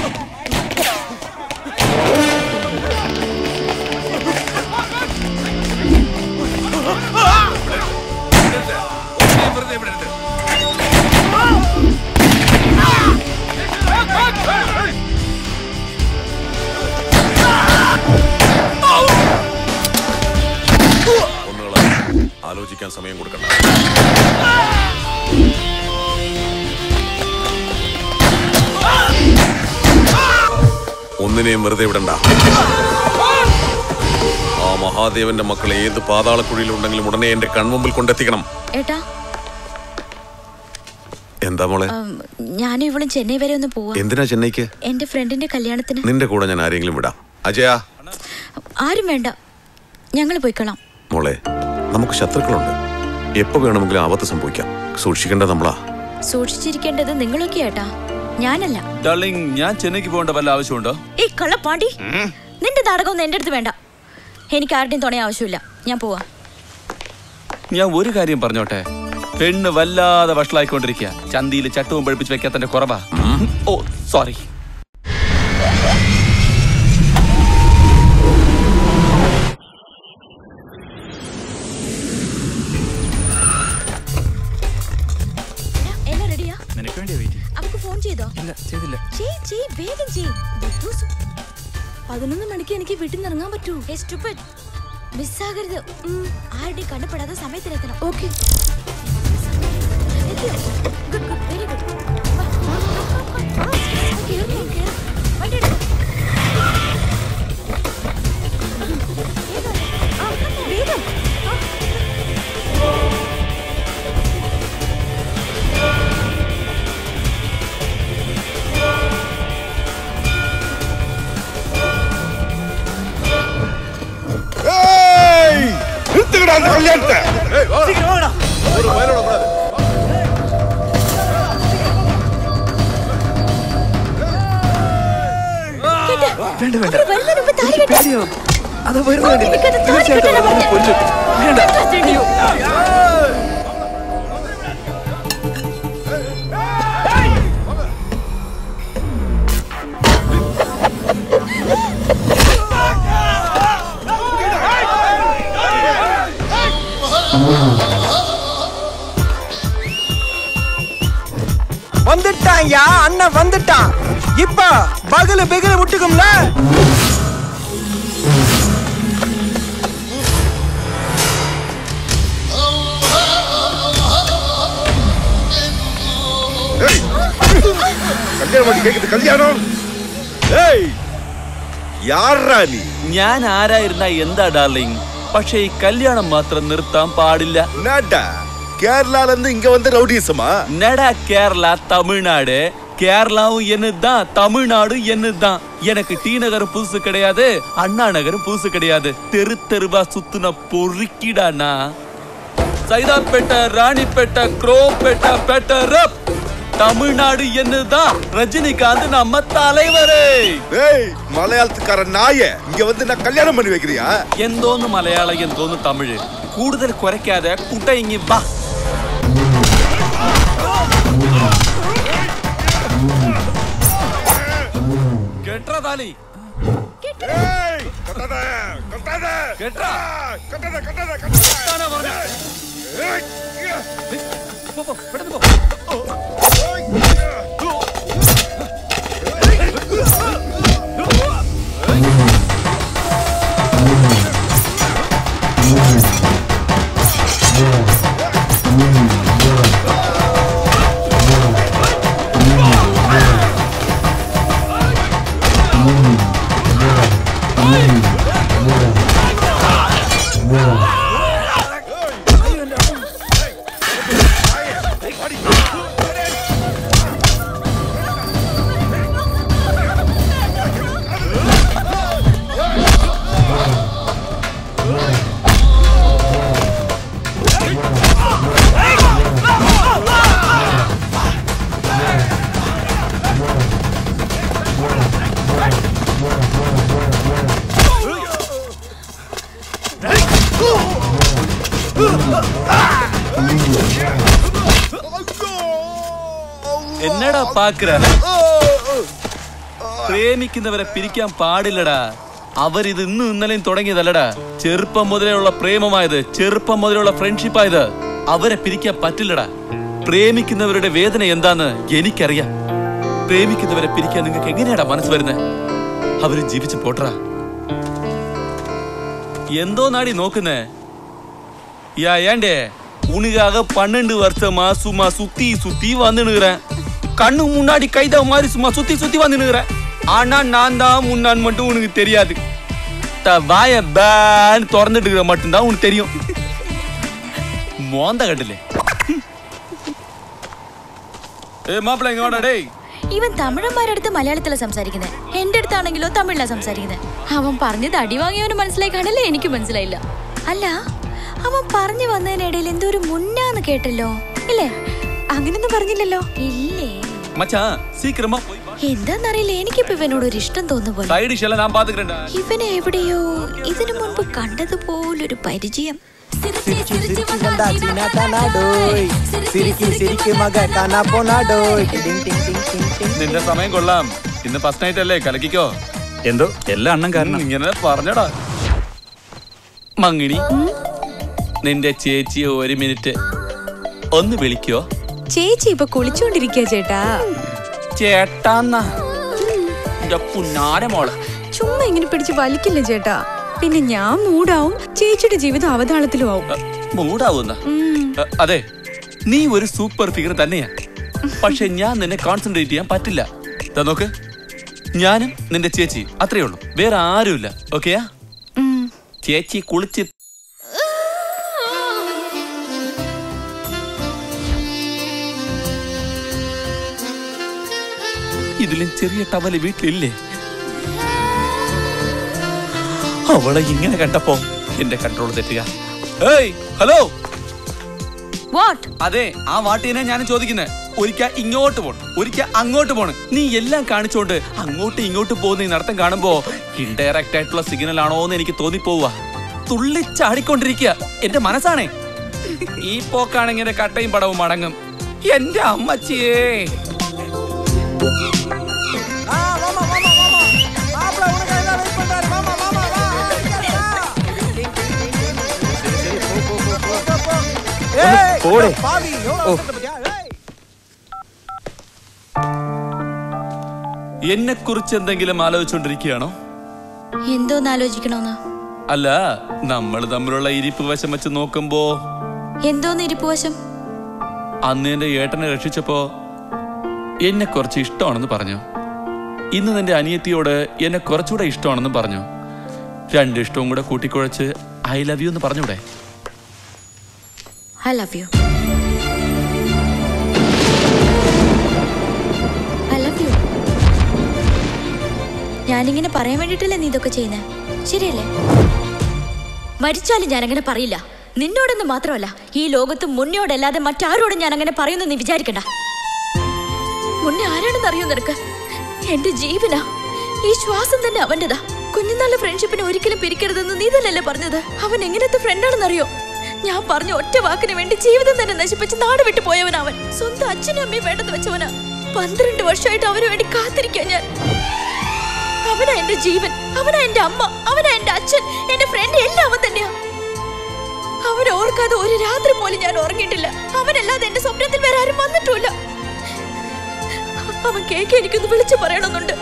വെറുതെ ഇവിടെ ഇരുന്ന്. ഒന്നുകളെ ആലോചിക്കാൻ സമയം കൊടുക്കണ്ട ഒന്നിനെയും വെറുതെ വിടണ്ട ആ മഹാദേവന്റെ മക്കൾ ഏത് പാതാളക്കുഴിയിലുണ്ടെങ്കിലും ഉടനെ എന്റെ കൺമുമ്പിൽ കൊണ്ടെത്തിക്കണം ഏട്ടാ എന്താ മോളെ ഉം, ഞാനും ഇവളും ചെന്നൈ വരെ ഒന്ന് പോവാ എന്തിനാ ചെന്നൈക്ക് എന്റെ ഫ്രണ്ടിന്റെ കല്യാണത്തിന് നിന്റെ കൂടെ ഞാൻ ആരെങ്കിലും വിടാം അജയ ആരും വേണ്ട ഞങ്ങൾ പോയിക്കളാം മോളെ നമുക്ക് ശത്രുക്കളുണ്ട് എപ്പോ വേണമെങ്കിലും ആപത്ത് സംഭവിക്കാം സൂക്ഷിക്കേണ്ടത് നമ്മളാ സൂക്ഷിച്ചിരിക്കേണ്ടത് നിങ്ങളൊക്കെ ഏട്ടാ ഞാനല്ല ഡാർലിംഗ് ഞാൻ ചെന്നൈക്ക് പോകേണ്ട വല്ല ആവശ്യമുണ്ടോ ഈ കള്ളപ്പാണ്ടി നിന്റെ നാടകമൊന്നും എന്റെ അടുത്ത് വേണ്ട എനിക്ക് ആരുടെയും തുണ ആവശ്യമില്ല ഞാൻ പോവാ ഞാൻ ഒരു കാര്യം പറഞ്ഞോട്ടെ പെണ്ണ് വല്ലാതെ വഷളായിക്കൊണ്ടിരിക്കുക ചന്തിയിൽ ചട്ടവും പഴിപ്പിച്ച് വെക്കാത്തന്റെ കുറവാ ഓ സോറി എടാ, എല്ലാം റെഡിയാ നിനക്ക് വേണ്ടിയാ വെയിറ്റ് അവക്ക് ഫോൺ ചെയ്തോ ഇല്ല ചെയ്തില്ല ചെയ് ചെയ് വേഗം ചെയ് ബുദ്ധൂസു. പതിനൊന്ന് മണിക്ക് എനിക്ക് വീട്ടിൽ നിന്ന് ഇറങ്ങാൻ പറ്റൂ മിസ്സാകരുത് ഉം, ആരുടെയും കണ്ണപ്പെടാതെ സമയത്തിനെത്തണം okay good good very good വേഗം ആ. நிறுத்துக்கடா அந்த கல்யாணத்தை വേണ്ട വേണ്ട വരുന്നതിന് മുമ്പ് താലി കെട്ട്. എനിക്കത് താലി കെട്ടാനാ പറഞ്ഞെ. കെട്ടടിയോ? வந்துட்டான் யா அண்ணன் வந்துட்டான் இப்ப பகலு பெகலு விட்டுக்கும்ல கல்யாணம் பண்ணி கேக்குது கல்யாணம் ஏய் யாரா நீ ഞാൻ ആരായിരുന്ന എന്താ ഡാർലിംഗ് പക്ഷേ ഈ കല്യാണം മാത്രം നിർത്താൻ പാടില്ല என்னடா கேரளால இருந்து இங்க வந்து ரவுடிசமா நடா கேரளா தமிழ்நாடு கேரளாவும் என்னதுதான் தமிழ்நாடும் என்னதுதான் எனக்கு டி நகரம் புதுசு கிடையாது அண்ணா நகரம் புதுசு கிடையாது தெரு தெருவா சுத்துன பொறுக்கிடானா சைதாப்பேட்டை ராணிப்பேட்டை குரோப்பேட்டை பெட்டரப் தமிழ்நாடு என்னதுதான் ரஜினிகாந்த் நம்ம தலைவரே ஏய் மலையாளத்துக்கார நாய இங்க வந்து நான் கல்யாணம் பண்ணி வைக்கிறியா എന്തോന്ന് മലയാളം എന്തോന്ന് തമിഴ് കൂടുതൽ കുരയ്ക്കാതെ കുട്ട ഇങ്ങി വാ കെട്ര താലി ஏய் கட்டாத கட்டாத கெட்டா. கட்டாத கட்டாத கட்டாத താനാ പറഞ്ഞെ? ஏய் പോ, പോ, പെട്ടെന്ന് പോ. என்னடா பாக்குற പ്രേമിക്കുന്നവരെ പിരിക്കാൻ പാടില്ലടാ അവരിത് ഇന്നും ഇന്നലെയും തുടങ്ങിയതല്ലടാ ചെറുപ്പം മുതലുള്ള പ്രേമമായത് ചെറുപ്പം മുതലുള്ള ഫ്രണ്ട്ഷിപ്പായത് അവരെ പിരിക്കാൻ പറ്റില്ലടാ പ്രേമിക്കുന്നവരുടെ വേദന എന്താന്ന് എനിക്കറിയാം പ്രേമിക്കുന്നവരെ പിരിക്കാൻ നിങ്ങൾക്ക് എങ്ങനെയാടാ മനസ്സ് വരുന്നത് അവര് ജീവിച്ചു പോട്ടറാ എന്തോ നാടി നോക്കുന്നേ யா ஏண்டே உனக்காக பன்னெண்டு வருஷமா சும்மா சுத்தி சுத்தி வந்துனுக்குறேன் கண்ணு முன்னாடி கைதா மாதிரி சும்மா சுத்தி சுத்தி வந்துனுக்குறேன் ஆனா நான் தான் முன்னான்னு மட்டும் உனக்கு தெரியாது த வாய பேன் திறந்துட்டு இருக்கிற மட்டும்தான் உனக்கு தெரியும் மோந்த கட்டிலே ഏ മാപ്പിള ഇങ്ങ് വാടാ ഡേയ് ഇവൻ തമിഴന്മാരുടെ അടുത്ത് മലയാളത്തിലാ സംസാരിക്കുന്നത് എന്റെ അടുത്താണെങ്കിലോ തമിഴിലാ സംസാരിക്കുന്നത് അവൻ പറഞ്ഞത് അടി വാങ്ങിയവന് മനസ്സിലായി കാണല്ലേ എനിക്ക് മനസ്സിലായില്ല അല്ല അവൻ പറഞ്ഞു വന്നതിനിടയിൽ എന്തോ ഒരു മുന്നാന്ന് കേട്ടല്ലോ ഇല്ലേ അങ്ങനൊന്നും പറഞ്ഞില്ലല്ലോ ഇല്ലേ மச்சான் சீக்கிரமா போய் എന്താന്നറിയില്ല എനിക്കിപ്പോ ഇവനോട് ഒരു ഇഷ്ടം തോന്നുന്നു പോലെ சைடு ஷெல்ல நான் பாத்துக்கிறேன்டா ഇവനെ എവിടെയോ ഇതിനു മുൻപ് കണ്ടതുപോലൊരു പരിചയം சிரிச்சு சிரிச்சு வந்தா சின்னதா நாடோய் சிரிக்கி சிரிக்கி மக காணா போனாடோய் டிங் டிங் டிங் டிங் டிங் നിന്റെ സമയം കൊള്ളാം ഇന്ന് ഫസ്റ്റ് നൈറ്റ് അല്ലേ കലക്കിക്കോ എന്തോ എല്ലാ അണ്ണം കാരണം ഉം, ഇങ്ങനെ പറഞ്ഞടാ മങ്ങിണി നിന്റെ ചേച്ചിയെ ഒരു മിനിറ്റ് ഒന്ന് വിളിക്കോ ചേച്ചി ഇപ്പൊ കുളിച്ചോണ്ടിരിക്കുക ചേട്ടാ ചേട്ടാന്നാ എന്റെ പുന്നാര മോള് ചുമ്മാ ഇങ്ങനെ പിടിച്ച് വലിക്കില്ല ചേട്ടാ പിന്നെ ഞാൻ മൂടാവും ചേച്ചിയുടെ ജീവിതം അവതാളത്തിലും ആവും മൂടാവുന്ന അതെ നീ ഒരു സൂപ്പർ ഫിഗർ തന്നെയാ പക്ഷെ ഞാൻ നിന്നെ കോൺസെൻട്രേറ്റ് ചെയ്യാൻ പറ്റില്ല ദാ നോക്ക് ഞാനും നിന്റെ ചേച്ചി അത്രേ ഉള്ളൂ വേറെ ആരുമില്ല ഓക്കെയാ ഉം. ചേച്ചി കുളിച്ച് ഇതിലും ചെറിയ ടവല് വീട്ടിലില്ലേ അവളെ ഇങ്ങനെ കണ്ടപ്പോ എന്റെ കൺട്രോൾ തെറ്റുക ഏയ് ഹലോ വാട്ട് അതെ ആ വാട്ടിനെ ഞാൻ ചോദിക്കുന്നത് ഒരിക്കൽ ഇങ്ങോട്ട് പോണം ഒരിക്കൽ അങ്ങോട്ട് പോണം നീ എല്ലാം കാണിച്ചോണ്ട് അങ്ങോട്ട് ഇങ്ങോട്ട് പോകുന്ന ഈ നടത്തം കാണുമ്പോ ഇൻഡയറക്റ്റ് ആയിട്ടുള്ള സിഗ്നൽ ആണോ എന്ന് എനിക്ക് തോന്നിപ്പോവുക തുള്ളി ചാടിക്കൊണ്ടിരിക്കുക എന്റെ മനസ്സാണേ ഈ പോക്കാണെങ്കിൽ എന്റെ കട്ടയും പടവും മടങ്ങും എന്റെ അമ്മച്ചിയേ ஆ மாமா மாமா மாமா மாப்பிள உனக்காக தான் வெயிட் பண்றாரு மாமா மாமா வா ஏய் போடு. பாவி எவ்வளவு அவசரத்தை பத்தியா ஏய் എന്നെ കുറിച്ച് എന്തെങ്കിലും ആലോചിച്ചോണ്ടിരിക്കുകയാണോ എന്തോന്ന് ആലോചിക്കണോന്ന് അല്ല നമ്മൾ തമ്മിലുള്ള ഇരിപ്പ് വശം വെച്ച് നോക്കുമ്പോ എന്തോന്ന് ഇരിപ്പ് വശം അന്ന് എന്റെ ഏട്ടനെ രക്ഷിച്ചപ്പോ എന്നെ കുറച്ച് ഇഷ്ടമാണെന്ന് പറഞ്ഞു ഇന്ന് നിന്റെ അനിയത്തിയോട് എന്നെ കുറച്ചുകൂടെ ഇഷ്ടമാണെന്ന് പറഞ്ഞു രണ്ട് ഇഷ്ടവും കൂടെ കൂട്ടിക്കുഴച്ച് ഐ ലവ് യു എന്ന് പറഞ്ഞൂടെ I love you I love you ഞാനിങ്ങനെ പറയാൻ വേണ്ടിട്ടല്ലേ നീ ഇതൊക്കെ ചെയ്യുന്നേ ശരിയല്ലേ മരിച്ചാലും ഞാൻ അങ്ങനെ പറയില്ല നിന്നോടൊന്നും മാത്രമല്ല ഈ ലോകത്ത് മുന്നോടല്ലാതെ മറ്റാരോടും ഞാൻ അങ്ങനെ പറയുന്നു നീ വിചാരിക്കണ്ട മുന്നേ ആരാണെന്ന് അറിയോ നിനക്ക് എന്റെ ജീവനാ ഈ ശ്വാസം തന്നെ അവന്റേതാ കുഞ്ഞുനാളെ ഫ്രണ്ട്ഷിപ്പിനെ ഒരിക്കലും പിരിക്കരുതെന്ന് നീ തന്നെയല്ലേ പറഞ്ഞത് അവൻ എങ്ങനത്തെ ഫ്രണ്ടാണെന്നറിയോ ഞാൻ പറഞ്ഞ ഒറ്റ വാക്കിന് വേണ്ടി ജീവിതം തന്നെ നശിപ്പിച്ച് നാട് വിട്ടു പോയവൻ അവൻ സ്വന്തം അച്ഛനും അമ്മയും വേണ്ടെന്ന് വെച്ചവനാ പന്ത്രണ്ട് വർഷമായിട്ട് അവന് വേണ്ടി കാത്തിരിക്കാൻ ഞാൻ അവനാ എന്റെ ജീവൻ അവനാ എന്റെ അമ്മ അവനാ എന്റെ അച്ഛൻ എന്റെ ഫ്രണ്ട് എല്ലാം അവൻ തന്നെയാ അവൻ ഓർക്കാതെ ഒരു രാത്രി പോലും ഞാൻ ഉറങ്ങിയിട്ടില്ല അവനല്ലാതെ എന്റെ സ്വപ്നത്തിൽ വേറെ ആരും വന്നിട്ടുമില്ല അവൻ കേക്ക് എനിക്കൊന്ന് വിളിച്ചു പറയണമെന്നുണ്ട്